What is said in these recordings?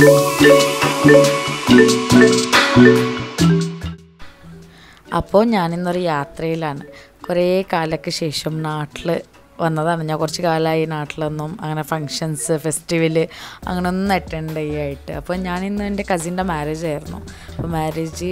അപ്പോൾ ഞാനിന്നൊരു യാത്രയിലാണ് കുറേ കാലಕ್ಕೆ ശേഷം നാട്ടിൽ വന്നതാണ് ഞാൻ കുറച്ച് കാലമായി നാട്ടിലൊന്നും അങ്ങനെ ഫങ്ഷൻസ് ഫെസ്റ്റിവൽ അങ്ങനെ ഒന്നും അറ്റൻഡ് ചെയ്യായിട്ട് അപ്പോൾ ഞാനിന്ന് എൻ്റെ കസിൻ്റെ മാരേജ് ആയിരുന്നു അപ്പോൾ മാരേജ്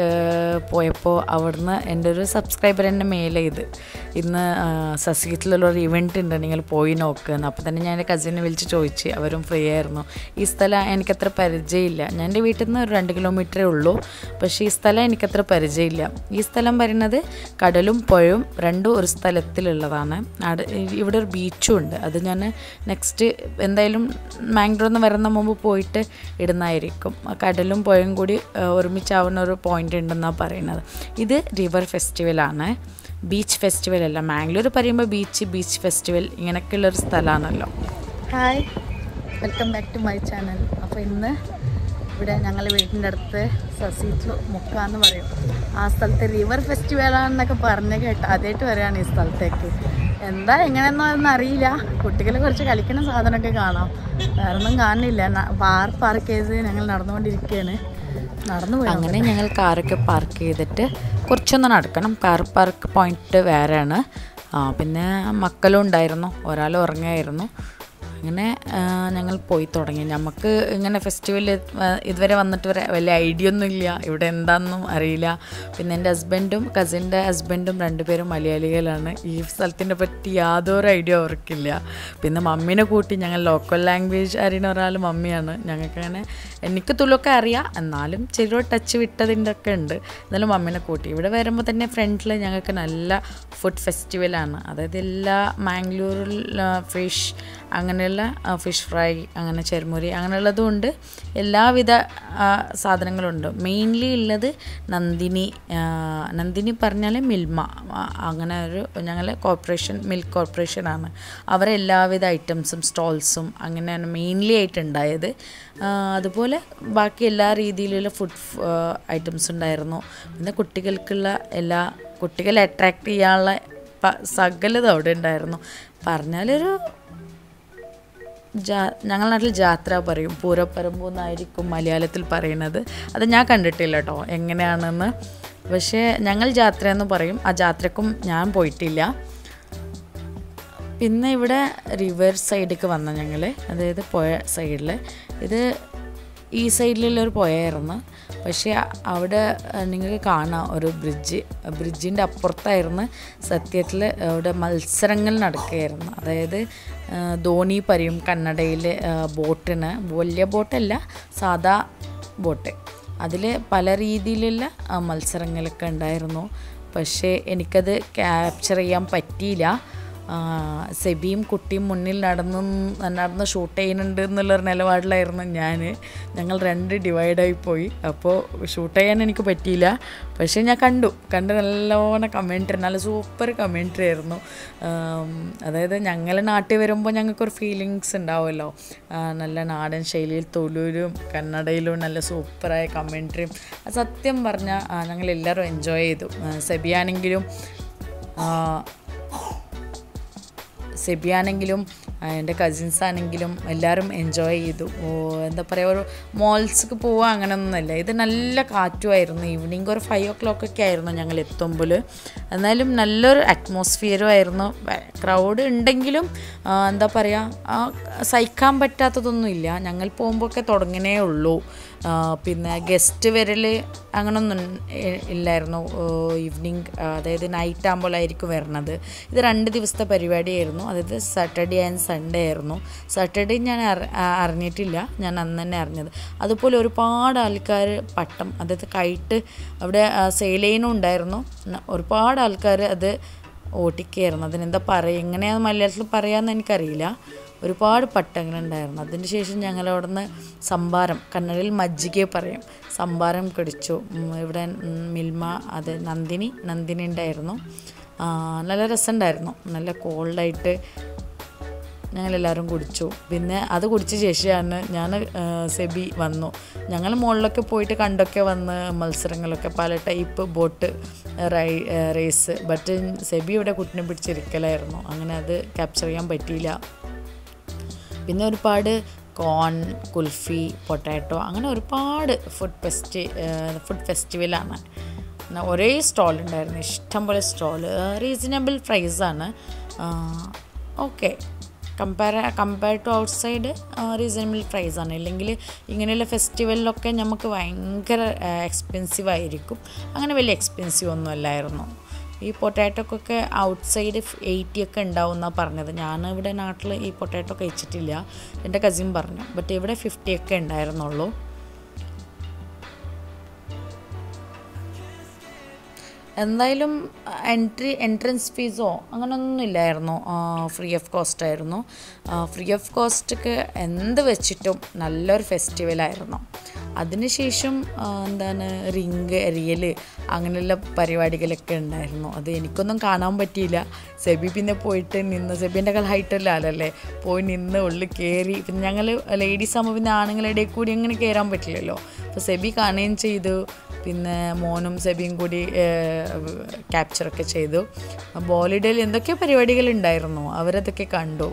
പോയപ്പോൾ അവിടുന്ന് എൻ്റെ ഒരു സബ്സ്ക്രൈബർ എന്നെ മെയിൽ ചെയ്ത് ഇന്ന് സസീത്തിലുള്ളൊരു ഇവൻറ്റ് ഉണ്ട് നിങ്ങൾ പോയി നോക്കുന്നു അപ്പോൾ തന്നെ ഞാൻ എൻ്റെ കസിനെ വിളിച്ച് ചോദിച്ച് അവരും ഫ്രീ ആയിരുന്നു ഈ സ്ഥലം എനിക്കത്ര പരിചയമില്ല ഞാൻ എൻ്റെ വീട്ടിൽ നിന്ന് ഒരു രണ്ട് കിലോമീറ്ററേ ഉള്ളൂ പക്ഷേ ഈ സ്ഥലം എനിക്കത്ര പരിചയമില്ല ഈ സ്ഥലം പറയുന്നത് കടലും പുഴയും രണ്ടും ഒരു സ്ഥലത്തിലുള്ളതാണ് ആടെ ഇവിടെ ഒരു ബീച്ചും ഉണ്ട് അത് ഞാൻ നെക്സ്റ്റ് എന്തായാലും മാംഗ്ലൂരിൽ നിന്ന് വരുന്ന മുമ്പ് പോയിട്ട് ഇടുന്നതായിരിക്കും ആ കടലും പുഴയും കൂടി ആ, ഒരുമിച്ചാവുന്ന ഒരു പോയിന്റ് ഉണ്ടെന്നാണ് പറയുന്നത് ഇത് റിവർ ഫെസ്റ്റിവലാണ് ബീച്ച് ഫെസ്റ്റിവൽ അല്ല മാംഗ്ലൂർ പറയുമ്പോൾ ബീച്ച് ബീച്ച് ഫെസ്റ്റിവൽ ഇങ്ങനെയൊക്കെയുള്ളൊരു സ്ഥലമാണല്ലോ hi welcome back to my channel അപ്പോൾ ഇന്ന് ഇവിടെ ഞങ്ങൾ വീടിൻ്റെ അടുത്ത് സസീറ്റിൽ മുക്കാന്ന് പറയും ആ സ്ഥലത്ത് റിവർ ഫെസ്റ്റിവലാണെന്നൊക്കെ പറഞ്ഞ് കേട്ട് ആദ്യമായിട്ട് വരികയാണ് ഈ സ്ഥലത്തേക്ക് എന്താ എങ്ങനെയെന്നോ ഒന്നും അറിയില്ല കുട്ടികളെ കുറച്ച് കളിക്കുന്ന സാധനമൊക്കെ കാണാം വേറെ ഒന്നും കാണില്ല ബാർ പാർക്ക് ചെയ്ത് ഞങ്ങൾ നടന്നുകൊണ്ടിരിക്കുകയാണ് നടന്നു പോയി അങ്ങനെ ഞങ്ങൾ കാറൊക്കെ പാർക്ക് ചെയ്തിട്ട് കുറച്ചൊന്ന് നടക്കണം കാർ പാർക്ക് പോയിന്റ് വേറെയാണ് ആ പിന്നെ മക്കളും ഉണ്ടായിരുന്നു ഒരാൾ ഉറങ്ങായിരുന്നു അങ്ങനെ ആ, ഞങ്ങൾ പോയി തുടങ്ങി നമുക്ക് ഇങ്ങനെ ഫെസ്റ്റിവൽ ഇതുവരെ വന്നിട്ട് വരെ വലിയ ഐഡിയ ഒന്നും ഇല്ല ഇവിടെ എന്താണെന്നും അറിയില്ല പിന്നെ എൻ്റെ ഹസ്ബൻഡും കസിൻ്റെ ഹസ്ബൻഡും രണ്ടുപേരും മലയാളികളാണ് ഈ സ്ഥലത്തിനെ പറ്റി യാതൊരു ഐഡിയ അവർക്കില്ല പിന്നെ മമ്മീനെ കൂട്ടി ഞങ്ങൾ ലോക്കൽ ലാംഗ്വേജ് അറിയുന്ന ഒരാൾ മമ്മിയാണ് ഞങ്ങൾക്കങ്ങനെ എനിക്ക് തുള്ളൊക്കെ അറിയാം എന്നാലും ചെറിയ ടച്ച് വിട്ടതിൻ്റെ ഒക്കെ ഉണ്ട് എന്നാലും മമ്മീനെ കൂട്ടി ഇവിടെ വരുമ്പോൾ തന്നെ ഫ്രണ്ടിൽ ഞങ്ങൾക്ക് നല്ല ഫുഡ് ഫെസ്റ്റിവലാണ് അതായത് എല്ലാ മാംഗ്ലൂരിൽ ഫിഷ് അങ്ങനെയുള്ള ഫിഷ് ഫ്രൈ അങ്ങനെ ചെറുമുരി അങ്ങനെയുള്ളതും ഉണ്ട് എല്ലാവിധ ആ, സാധനങ്ങളുണ്ട് മെയിൻലി ഉള്ളത് നന്ദിനി ആ, നന്ദിനി പറഞ്ഞാൽ മിൽമ ആ, അങ്ങനെ ഒരു ഞങ്ങൾ കോർപ്പറേഷൻ മിൽക്ക് കോർപ്പറേഷനാണ് അവരെ എല്ലാവിധ ഐറ്റംസും സ്റ്റോൾസും അങ്ങനെയാണ് മെയിൻലി ആയിട്ടുണ്ടായത് ആ, അതുപോലെ ബാക്കി എല്ലാ രീതിയിലുള്ള ഫുഡ് ഐറ്റംസ് ഉണ്ടായിരുന്നു പിന്നെ കുട്ടികൾക്കുള്ള എല്ലാ കുട്ടികളെ അട്രാക്റ്റ് ചെയ്യാനുള്ള പ- സകലതും അവിടെ ഉണ്ടായിരുന്നു പറഞ്ഞാലൊരു ജാ ഞങ്ങളുടെ നാട്ടിൽ ജാത്ര പറയും പൂരപ്പറമ്പ് എന്നായിരിക്കും മലയാളത്തിൽ പറയുന്നത് അത് ഞാൻ കണ്ടിട്ടില്ല കേട്ടോ എങ്ങനെയാണെന്ന് പക്ഷേ ഞങ്ങൾ ജാത്ര എന്ന് പറയും ആ ജാത്രക്കും ഞാൻ പോയിട്ടില്ല പിന്നെ ഇവിടെ റിവർ സൈഡിലേക്ക് വന്ന ഞങ്ങൾ അതായത് പുഴ സൈഡിൽ ഇത് ഈ സൈഡിലുള്ള ഒരു പുഴയായിരുന്നു പക്ഷേ അവിടെ നിങ്ങൾക്ക് കാണാം ഒരു ബ്രിഡ്ജ് ബ്രിഡ്ജിൻ്റെ അപ്പുറത്തായിരുന്നു സത്യത്തിൽ അവിടെ മത്സരങ്ങൾ നടക്കുകയായിരുന്നു അതായത് ആ, ധോണി പറയും കന്നഡയിൽ ബോട്ടിന് വലിയ ബോട്ടല്ല സാധാ ബോട്ട് അതിൽ പല രീതിയിലുള്ള ആ, മത്സരങ്ങളൊക്കെ ഉണ്ടായിരുന്നു പക്ഷേ എനിക്കത് ക്യാപ്ചർ ചെയ്യാൻ പറ്റിയില്ല ആ, സെബിയും കുട്ടിയും മുന്നിൽ നടന്ന് നടന്ന് ഷൂട്ട് ചെയ്യുന്നുണ്ട് എന്നുള്ളൊരു നിലപാടിലായിരുന്നു ഞാൻ ഞങ്ങൾ രണ്ട് ഡിവൈഡായി പോയി അപ്പോൾ ഷൂട്ട് ചെയ്യാൻ എനിക്ക് പറ്റിയില്ല പക്ഷേ ഞാൻ കണ്ടു കണ്ട് നല്ലോണം കമൻട്രി നല്ല സൂപ്പർ കമൻട്രി ആയിരുന്നു ആം, അതായത് ഞങ്ങൾ നാട്ടിൽ വരുമ്പോൾ ഞങ്ങൾക്കൊരു ഫീലിങ്സ് ഉണ്ടാവുമല്ലോ ആ, നല്ല നാടൻ ശൈലിയിൽ തൊലൂരും കന്നഡയിലും നല്ല സൂപ്പറായ കമൻട്രിയും സത്യം പറഞ്ഞാൽ ഞങ്ങൾ എല്ലാവരും എൻജോയ് ചെയ്തു ആ, സെബിയാണെങ്കിലും ആ, സെബിയാണെങ്കിലും ആ, എൻ്റെ കസിൻസ് ആണെങ്കിലും എല്ലാവരും എൻജോയ് ചെയ്തു ഓ, എന്താ പറയുക ഒരു മോൾസ്ക്ക് പോവുക അങ്ങനെയൊന്നുമല്ല ഇത് നല്ല കാറ്റുമായിരുന്നു ഈവനിങ് ഒരു ഫൈവ് ഓ ക്ലോക്ക് ഒക്കെ ആയിരുന്നു ഞങ്ങൾ എത്തുമ്പോൾ എന്നാലും നല്ലൊരു അറ്റ്മോസ്ഫിയറും ആയിരുന്നു ക്രൗഡ് ഉണ്ടെങ്കിലും ആ, എന്താ പറയുക ആ, സഹിക്കാൻ പറ്റാത്തതൊന്നുമില്ല ഞങ്ങൾ പോകുമ്പോഴൊക്കെ തുടങ്ങണേ ഉള്ളൂ ആ, പിന്നെ ഗസ്റ്റ് വരൽ അങ്ങനൊന്നും ഇ- ഇല്ലായിരുന്നു ഈവനിങ് അതായത് നൈറ്റ് ആകുമ്പോഴായിരിക്കും വരണത് ഇത് രണ്ട് ദിവസത്തെ പരിപാടിയായിരുന്നു അതായത് സാറ്റർഡേ ആൻഡ് സൺഡേ ആയിരുന്നു സാറ്റർഡേ ഞാൻ അറി- ആ, അറിഞ്ഞിട്ടില്ല ഞാൻ അന്ന് തന്നെ അറിഞ്ഞത് അതുപോലെ ഒരുപാട് ആൾക്കാർ പട്ടം അതായത് കൈട്ട് അവിടെ സെയിൽ ചെയ്യുന്നും ഉണ്ടായിരുന്നു ന- ഒരുപാട് ആൾക്കാർ അത് ഓട്ടിക്കായിരുന്നു അതിനെന്താ പറയുക എങ്ങനെയാണ് മലയാളത്തിൽ പറയാമെന്ന് എനിക്കറിയില്ല ഒരുപാട് പട്ടങ്ങളുണ്ടായിരുന്നു അതിന് ശേഷം ഞങ്ങൾ അവിടെ നിന്ന് സംഭാരം കന്നഡയിൽ മജ്ജിക പറയും സംഭാരം കടിച്ചു ഉം, ഇവിടെ ഉം, മിൽമ അത് നന്ദിനി നന്ദിനി ഉണ്ടായിരുന്നു ആ, നല്ല രസമുണ്ടായിരുന്നു നല്ല കോൾഡായിട്ട് ഞങ്ങളെല്ലാവരും കുടിച്ചു പിന്നെ അത് കുടിച്ച ശേഷമാണ് ഞാൻ സെബി വന്നു ഞങ്ങൾ മുകളിലൊക്കെ പോയിട്ട് കണ്ടൊക്കെ വന്ന് മത്സരങ്ങളൊക്കെ പല ടൈപ്പ് ബോട്ട് റൈ റേസ് ബട്ട് സെബി ഇവിടെ കുട്ടിനെ പിടിച്ചിരിക്കലായിരുന്നു അങ്ങനെ അത് ക്യാപ്ചർ ചെയ്യാൻ പറ്റിയില്ല പിന്നെ ഒരുപാട് കോൺ കുൽഫി പൊട്ടാറ്റോ അങ്ങനെ ഒരുപാട് ഫുഡ് ഫെസ്റ്റ് ഫുഡ് ഫെസ്റ്റിവലാണ് പിന്നെ ഒരേ സ്റ്റോൾ ഉണ്ടായിരുന്നു ഇഷ്ടംപോലെ സ്റ്റോള് റീസണബിൾ പ്രൈസാണ് okay compare compare to outside reasonable പ്രൈസാണ് ഇല്ലെങ്കിൽ ഇങ്ങനെയുള്ള ഫെസ്റ്റിവലിലൊക്കെ നമുക്ക് ഭയങ്കര എക്സ്പെൻസീവ് ആയിരിക്കും അങ്ങനെ വലിയ എക്സ്പെൻസീവ് ഒന്നും അല്ലായിരുന്നു ഈ പൊട്ടാറ്റോക്കൊക്കെ ഔട്ട് സൈഡ് എയ്റ്റി ഒക്കെ ഉണ്ടാവും എന്നാണ് പറഞ്ഞത് ഞാൻ ഇവിടെ നാട്ടിൽ ഈ പൊട്ടാറ്റോ കഴിച്ചിട്ടില്ല എൻ്റെ കസിൻ പറഞ്ഞു ബട്ട് ഇവിടെ ഫിഫ്റ്റി ഒക്കെ ഉണ്ടായിരുന്നുള്ളൂ എന്തായാലും എൻട്രി എൻട്രൻസ് ഫീസോ അങ്ങനെയൊന്നും ഇല്ലായിരുന്നു ഫ്രീ ഓഫ് കോസ്റ്റ് ആയിരുന്നു ഫ്രീ ഓഫ് കോസ്റ്റൊക്കെ എന്ത് വെച്ചിട്ടും നല്ലൊരു ഫെസ്റ്റിവലായിരുന്നു അതിനുശേഷം ആ, എന്താണ് റിങ് എറിയൽ അങ്ങനെയുള്ള പരിപാടികളൊക്കെ ഉണ്ടായിരുന്നു അത് എനിക്കൊന്നും കാണാൻ പറ്റിയില്ല സെബി പിന്നെ പോയിട്ട് നിന്ന് സെബിൻ്റെ കാൽ ഹൈറ്റുള്ള ആളല്ലേ പോയി നിന്ന് ഉള്ളിൽ കയറി പിന്നെ ഞങ്ങൾ ലേഡീസ് ആകുമ്പോൾ പിന്നെ ആണുങ്ങളുടെ കൂടി അങ്ങനെ കയറാൻ പറ്റില്ലല്ലോ അപ്പോൾ സെബി കാണുകയും ചെയ്തു പിന്നെ മോനും സെബിയും കൂടി ക്യാപ്ചറൊക്കെ ചെയ്തു ബോളിഡേയിൽ എന്തൊക്കെ പരിപാടികളുണ്ടായിരുന്നു അവരതൊക്കെ കണ്ടു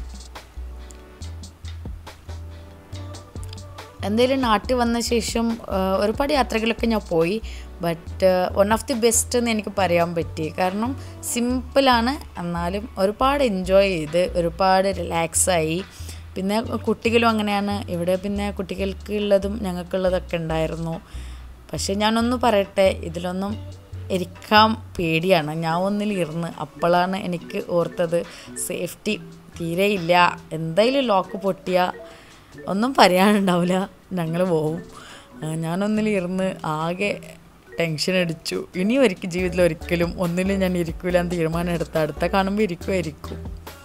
എന്തായാലും നാട്ടിൽ വന്ന ശേഷം ആ, ഒരുപാട് യാത്രകളൊക്കെ ഞാൻ പോയി but one of the best എന്ന് എനിക്ക് പറയാൻ പറ്റി കാരണം സിമ്പിളാണ് എന്നാലും ഒരുപാട് എൻജോയ് ചെയ്ത് ഒരുപാട് റിലാക്സായി പിന്നെ കുട്ടികളും അങ്ങനെയാണ് ഇവിടെ പിന്നെ കുട്ടികൾക്ക് ഉള്ളതും ഞങ്ങൾക്കുള്ളതൊക്കെ ഉണ്ടായിരുന്നു പക്ഷെ ഞാനൊന്ന് പറയട്ടെ ഇതിലൊന്നും ഇരിക്കാൻ പേടിയാണ് ഞാൻ ഒന്നിൽ ഇരുന്ന് അപ്പോഴാണ് എനിക്ക് ഓർത്തത് സേഫ്റ്റി തീരെയില്ല എന്തായാലും ലോക്ക് പൊട്ടിയ ഒന്നും പറയാനുണ്ടാവില്ല ഞങ്ങൾ പോവും ആ, ഞാനൊന്നിൽ ഇരുന്ന് ആകെ ടെൻഷൻ അടിച്ചു ഇനി ഒരിക്കൽ ജീവിതത്തിൽ ഒരിക്കലും ഒന്നിലും ഞാൻ ഇരിക്കൂല എന്ന് തീരുമാനം എടുത്ത അടുത്ത കാണുമ്പോൾ ഇരിക്കുമായിരിക്കും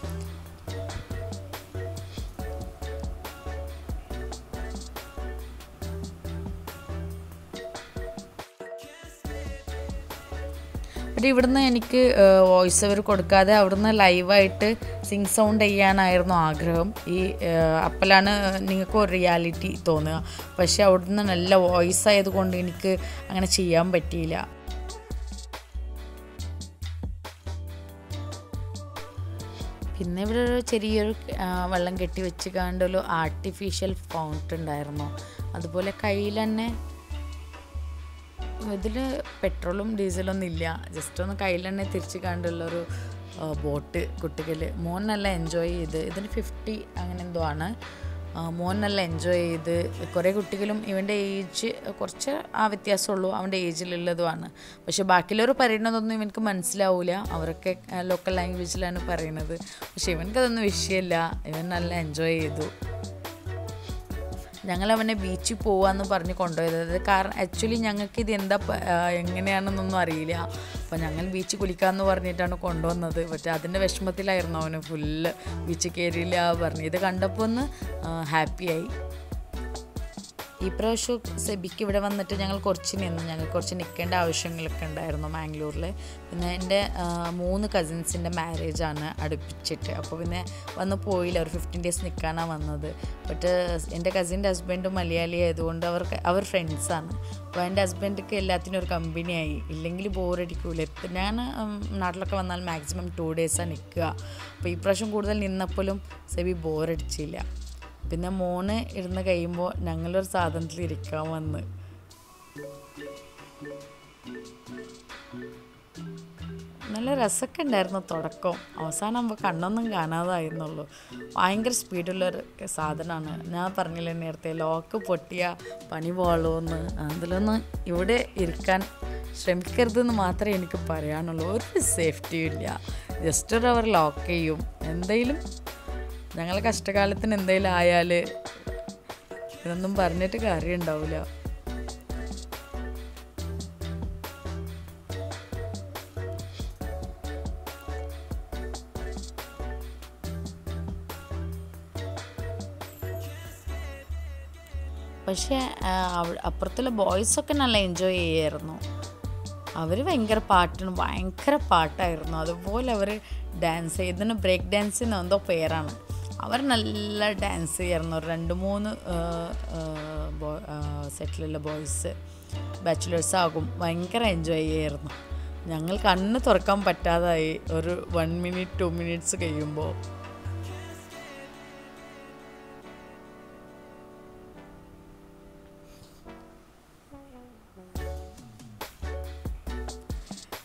പക്ഷേ ഇവിടുന്ന് എനിക്ക് വോയിസ് ഓവർ കൊടുക്കാതെ അവിടുന്ന് ലൈവായിട്ട് സിങ് സൗണ്ട് ചെയ്യാനായിരുന്നു ആഗ്രഹം ഈ അപ്പോഴാണ് നിങ്ങൾക്ക് ഒരു റിയാലിറ്റി തോന്നുക പക്ഷേ അവിടുന്ന് നല്ല വോയിസ് ആയതുകൊണ്ട് എനിക്ക് അങ്ങനെ ചെയ്യാൻ പറ്റിയില്ല പിന്നെ ഇവിടെ ഒരു ചെറിയൊരു ആ, വെള്ളം കെട്ടി വെച്ച് കണ്ടൊരു ആർട്ടിഫിഷ്യൽ ഫൗണ്ട് ഉണ്ടായിരുന്നു അതുപോലെ കയ്യിൽ തന്നെ ഇതിൽ പെട്രോളും ഡീസലൊന്നും ഇല്ല ജസ്റ്റ് ഒന്ന് കയ്യിൽ തന്നെ തിരിച്ച് കണ്ടുള്ളൊരു ബോട്ട് കുട്ടികൾ മോൻ നല്ല എൻജോയ് ചെയ്ത് ഇതിന് ഫിഫ്റ്റി അങ്ങനെ എന്തോ ആണ് ആ, മോൻ നല്ല എൻജോയ് ചെയ്ത് കുറേ കുട്ടികളും ഇവൻ്റെ ഏജ് കുറച്ച് ആ വ്യത്യാസമുള്ളൂ അവൻ്റെ ഏജിലുള്ളതുമാണ് പക്ഷെ ബാക്കിയുള്ളവർ പറയുന്നതൊന്നും ഇവനക്ക് മനസ്സിലാവില്ല അവരൊക്കെ ലോക്കൽ ലാംഗ്വേജിലാണ് പറയുന്നത് പക്ഷെ ഇവനക്കതൊന്നും വിഷയമില്ല ഇവൻ നല്ല എൻജോയ് ചെയ്തു ഞങ്ങൾ അവനെ ബീച്ചിൽ പോവാന്ന് പറഞ്ഞ് കൊണ്ടുപോയത് കാരണം ആക്ച്വലി ഞങ്ങൾക്ക് ഇത് എന്താ പ- ആ, എങ്ങനെയാണെന്നൊന്നും അറിയില്ല അപ്പോൾ ഞങ്ങൾ ബീച്ചിൽ കുളിക്കാമെന്ന് പറഞ്ഞിട്ടാണ് കൊണ്ടുവന്നത് പക്ഷേ അതിൻ്റെ വിഷമത്തിലായിരുന്നു അവന് ഫുള്ള് ബീച്ചിൽ കയറിയില്ല പറഞ്ഞു ഇത് കണ്ടപ്പോൾ ഒന്ന് ഹാപ്പിയായി ഈ പ്രാവശ്യം സെബിക്ക് ഇവിടെ വന്നിട്ട് ഞങ്ങൾ കുറച്ച് നിന്നു ഞങ്ങൾ കുറച്ച് നിൽക്കേണ്ട ആവശ്യങ്ങളൊക്കെ ഉണ്ടായിരുന്നു മാംഗ്ലൂരിൽ പിന്നെ എൻ്റെ ആ, മൂന്ന് കസിൻസിൻ്റെ മാരേജാണ് അടുപ്പിച്ചിട്ട് അപ്പോൾ പിന്നെ വന്ന് പോയില്ല ഒരു ഫിഫ്റ്റീൻ ഡേയ്സ് നിൽക്കാനാണ് വന്നത് ബട്ട് എൻ്റെ കസിൻ്റെ ഹസ്ബൻഡ് മലയാളി ആയതുകൊണ്ട് അവർക്ക് അവർ ഫ്രണ്ട്സാണ് അപ്പോൾ എൻ്റെ ഹസ്ബൻഡൊക്കെ എല്ലാത്തിനും ഒരു കമ്പനിയായി ഇല്ലെങ്കിൽ ബോറടിക്കൂല എത്ര- ഞാൻ ഉം, നാട്ടിലൊക്കെ വന്നാൽ മാക്സിമം ടു ഡേയ്സാണ് നിൽക്കുക അപ്പോൾ ഈ പ്രാവശ്യം കൂടുതൽ നിന്നപ്പോഴും സെബി ബോറടിച്ചില്ല പിന്നെ മോന് ഇരുന്ന് കഴിയുമ്പോൾ ഞങ്ങളൊരു സാധനത്തിൽ ഇരിക്കാൻ വന്ന് നല്ല രസമൊക്കെ ഉണ്ടായിരുന്നു തുടക്കം അവസാനം ആകുമ്പോൾ കണ്ണൊന്നും കാണാതായിരുന്നുള്ളൂ ഭയങ്കര സ്പീഡുള്ളൊരു സാധനമാണ് ഞാൻ പറഞ്ഞില്ലേ നേരത്തെ ലോക്ക് പൊട്ടിയ പണി പോളുമെന്ന് അതിലൊന്നും ഇവിടെ ഇരിക്കാൻ ശ്രമിക്കരുതെന്ന് മാത്രമേ എനിക്ക് പറയാനുള്ളൂ ഒരു സേഫ്റ്റിയും ഇല്ല ജസ്റ്റ് ഒരു അവർ ലോക്ക് ചെയ്യും എന്തെങ്കിലും ഞങ്ങൾ കഷ്ടകാലത്തിന് എന്തെങ്കിലും ആയാൽ ഇതൊന്നും പറഞ്ഞിട്ട് കാര്യം ഉണ്ടാവില്ല പക്ഷേ ആ, അവ- അപ്പുറത്തുള്ള ബോയ്സൊക്കെ നല്ല എൻജോയ് ചെയ്യായിരുന്നു അവർ ഭയങ്കര പാട്ടാണ് ഭയങ്കര പാട്ടായിരുന്നു അതുപോലെ അവർ ഡാൻസ് ചെയ്തതിന് ബ്രേക്ക് ഡാൻസിന് എന്തോ പേരാണ് അവർ നല്ല ഡാൻസ് ചെയ്യായിരുന്നു ഒരു രണ്ട് മൂന്ന് സെറ്റിലുള്ള ബോയ്സ് ബാച്ചുലേഴ്സ് ആകും ഭയങ്കര എൻജോയ് ചെയ്യായിരുന്നു ഞങ്ങൾ കണ്ണ് തുറക്കാൻ പറ്റാതായി ഒരു വൺ മിനിറ്റ് ടു മിനിറ്റ്സ് കഴിയുമ്പോൾ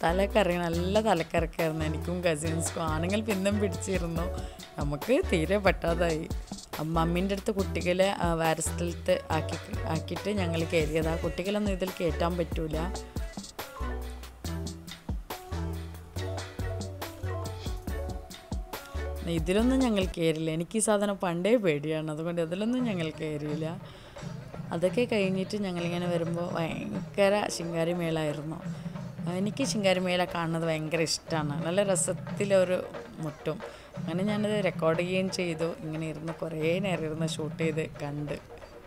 തലക്കറി നല്ല തലക്കറക്കായിരുന്നു എനിക്കും കസിൻസ്ക്കും ആണുങ്ങൾ പിന്നും പിടിച്ചിരുന്നു നമുക്ക് തീരെ പറ്റാതായി മമ്മീൻ്റെ അടുത്ത് കുട്ടികളെ ആ, വേറെ സ്ഥലത്ത് ആക്കി ആക്കിയിട്ട് ഞങ്ങൾ കയറിയത് ആ കുട്ടികളൊന്നും ഇതിൽ കയറ്റാൻ പറ്റൂല ഇതിലൊന്നും ഞങ്ങൾ കയറില്ല എനിക്ക് ഈ സാധനം പണ്ടേ പേടിയാണ് അതുകൊണ്ട് അതിലൊന്നും ഞങ്ങൾ കയറിയില്ല അതൊക്കെ കഴിഞ്ഞിട്ട് ഞങ്ങളിങ്ങനെ വരുമ്പോൾ ഭയങ്കര ശിങ്കാരിമേളായിരുന്നു എനിക്ക് ശിങ്കാരിമേള കാണുന്നത് ഭയങ്കര ഇഷ്ടമാണ് നല്ല രസത്തിലൊരു മുട്ടും അങ്ങനെ ഞാനത് റെക്കോർഡ് ചെയ്യുകയും ചെയ്തു ഇങ്ങനെ ഇരുന്ന് കുറേ നേരം ഇരുന്ന് ഷൂട്ട് ചെയ്ത് കണ്ട്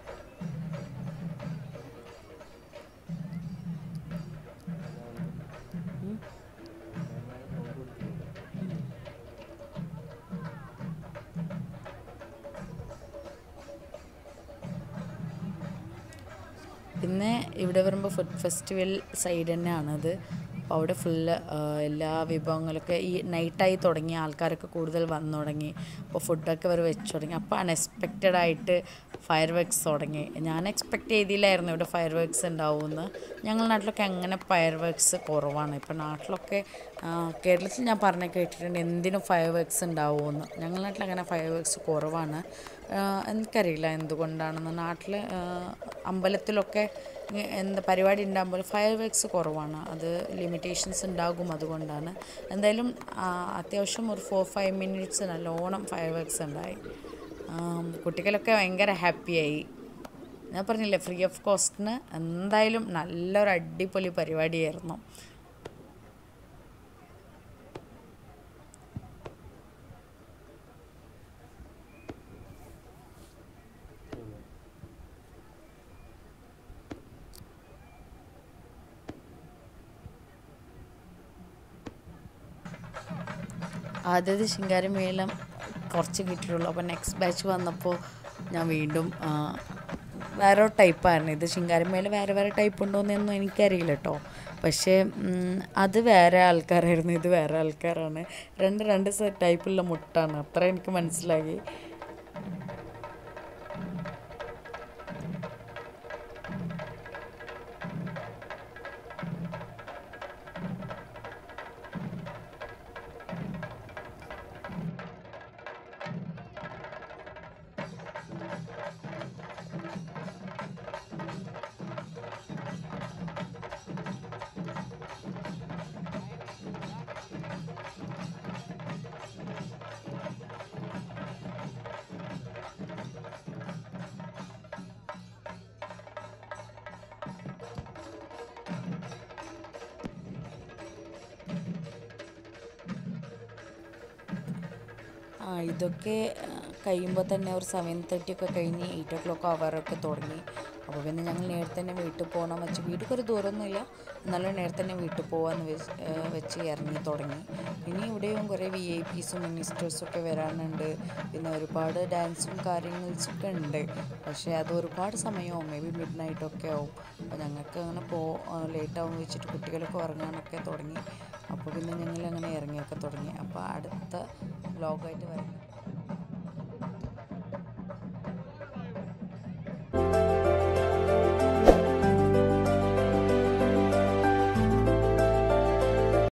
പിന്നെ ഇവിടെ വരുമ്പോൾ ഫുഡ് ഫെസ്റ്റിവൽ സൈഡ് തന്നെയാണത് അപ്പോൾ അവിടെ ഫുള്ള് എല്ലാ വിഭവങ്ങളൊക്കെ ഈ നൈറ്റായി തുടങ്ങി ആൾക്കാരൊക്കെ കൂടുതൽ വന്നു തുടങ്ങി അപ്പോൾ ഫുഡൊക്കെ അവർ വെച്ച് തുടങ്ങി അപ്പോൾ അൺഎക്സ്പെക്റ്റഡ് ആയിട്ട് ഫയർ വർക്ക്സ് തുടങ്ങി ഞാൻ എക്സ്പെക്റ്റ് ചെയ്തില്ലായിരുന്നു ഇവിടെ ഫയർ വർക്ക്സ് ഉണ്ടാവുമെന്ന് ഞങ്ങളുടെ നാട്ടിലൊക്കെ അങ്ങനെ ഫയർ വർക്ക്സ് കുറവാണ് ഇപ്പോൾ നാട്ടിലൊക്കെ ആ, കേരളത്തിൽ ഞാൻ പറഞ്ഞ കേട്ടിട്ടുണ്ട് എന്തിനും ഫയർ വർക്ക്സ് ഉണ്ടാവുമെന്ന് ഞങ്ങളുടെ നാട്ടിൽ അങ്ങനെ ഫയർ വർക്ക്സ് കുറവാണ് ആ, എനിക്കറിയില്ല എന്തുകൊണ്ടാണെന്ന് നാട്ടിൽ അമ്പലത്തിലൊക്കെ ഇ- എന്താ പരിപാടി ഉണ്ടാകുമ്പോൾ ഫയർ വർക്ക്സ് കുറവാണ് അത് ലിമിറ്റേഷൻസ് ഉണ്ടാകും അതുകൊണ്ടാണ് എന്തായാലും ആ, അത്യാവശ്യം ഒരു ഫോർ ഫൈവ് മിനിറ്റ്സ് നല്ലോണം ഫയർ വർക്ക്സ് ഉണ്ടായി ആം, കുട്ടികളൊക്കെ ഭയങ്കര ഹാപ്പിയായി ഞാൻ പറഞ്ഞില്ലേ ഫ്രീ ഓഫ് കോസ്റ്റിന് എന്തായാലും നല്ലൊരു അടിപൊളി പരിപാടിയായിരുന്നു ആദ്യത്തെ ശിങ്കാരിമേളം കുറച്ച് കിട്ടിയിട്ടുള്ളൂ അപ്പോൾ നെക്സ്റ്റ് ബാച്ച് വന്നപ്പോൾ ഞാൻ വീണ്ടും ആ, വേറെ ടൈപ്പായിരുന്നു ഇത് ശിങ്കാരിമേല വേറെ വേറെ ടൈപ്പ് ഉണ്ടോയെന്നൊന്നും എനിക്കറിയില്ല കേട്ടോ പക്ഷേ ഉം, അത് വേറെ ആൾക്കാരായിരുന്നു ഇത് വേറെ ആൾക്കാരാണ് രണ്ട് രണ്ട് ടൈപ്പുള്ള മുട്ടാണ് അത്ര എനിക്ക് മനസ്സിലായി ആ ഇതൊക്കെ കഴിയുമ്പോൾ തന്നെ ഒരു സെവൻ തേർട്ടി ഒക്കെ കഴിഞ്ഞ് എയ്റ്റ് ഓ ക്ലോക്ക് ആവാറൊക്കെ തുടങ്ങി അപ്പോൾ പിന്നെ ഞങ്ങൾ നേരത്തെ തന്നെ വീട്ടിൽ പോകണം വെച്ച് വീട്ടിൽ ഒരു ദൂരമൊന്നുമില്ല എന്നാലും നേരത്തെ തന്നെ വീട്ടിൽ പോകാമെന്ന് വെച്ച് ഏഹ് വെച്ച് ഇറങ്ങി തുടങ്ങി ഇനി ഇവിടെയും കുറേ വി ഐ പീസും മിനിസ്റ്റേഴ്സും ഒക്കെ വരാനുണ്ട് പിന്നെ ഒരുപാട് ഡാൻസും കാര്യങ്ങൾസൊക്കെ ഉണ്ട് പക്ഷേ അത് ഒരുപാട് സമയമാവും മേ ബി മിഡ് നൈറ്റൊക്കെ ആവും അപ്പോൾ ഞങ്ങൾക്ക് അങ്ങനെ പോ ലേറ്റ് ആവും വെച്ചിട്ട് കുട്ടികളൊക്കെ ഉറങ്ങാനൊക്കെ തുടങ്ങി അപ്പോൾ പിന്നെ ഞങ്ങൾ അങ്ങനെ ഇറങ്ങിയൊക്കെ തുടങ്ങി അപ്പോൾ അടുത്ത വ്ലോഗായിട്ട് വരുന്നത്